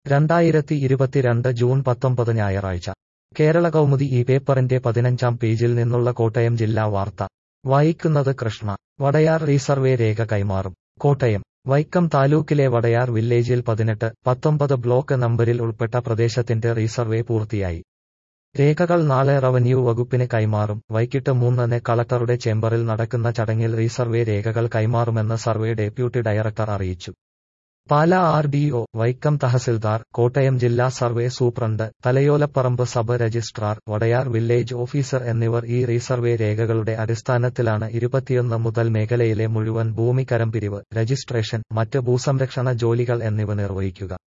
രണ്ടായിരത്തി ഇരുപത്തിരണ്ട് ജൂൺ പത്തൊമ്പത് ഞായറാഴ്ച കേരള കൗമുദി ഈ പേപ്പറിന്റെ പതിനഞ്ചാം പേജിൽ നിന്നുള്ള കോട്ടയം ജില്ലാ വാർത്ത വായിക്കുന്നത് കൃഷ്ണ വടയാർ റീസർവേ രേഖ കൈമാറും കോട്ടയം വൈക്കം താലൂക്കിലെ വടയാർ വില്ലേജിൽ പതിനെട്ട് പത്തൊമ്പത് ബ്ലോക്ക് നമ്പരിൽ ഉൾപ്പെട്ട പ്രദേശത്തിന്റെ റീസർവേ പൂർത്തിയായി രേഖകൾ നാളെ റവന്യൂ വകുപ്പിന് കൈമാറും വൈകിട്ട് മൂന്നിന് കളക്ടറുടെ ചേംബറിൽ നടക്കുന്ന ചടങ്ങിൽ റീസർവേ രേഖകൾ കൈമാറുമെന്ന് സർവേ ഡെപ്യൂട്ടി ഡയറക്ടർ അറിയിച്ചു Pala R D O Vaikom tahsildar Kottayam ജില്ലാ survey superintendent Thalayolaparambu sub registrar Vadayar village officer എന്നിവർ ഈ റീസർവേ രേഖകളുടെ അടിസ്ഥാനത്തിലാണ് ഇരുപത്തിയൊന്ന് മുതൽ മേഖലയിലെ മുഴുവൻ ഭൂമി കരംപിരിവ് രജിസ്ട്രേഷൻ മറ്റ് ഭൂസംരക്ഷണ ജോലികൾ എന്നിവ നിർവഹിക്കുക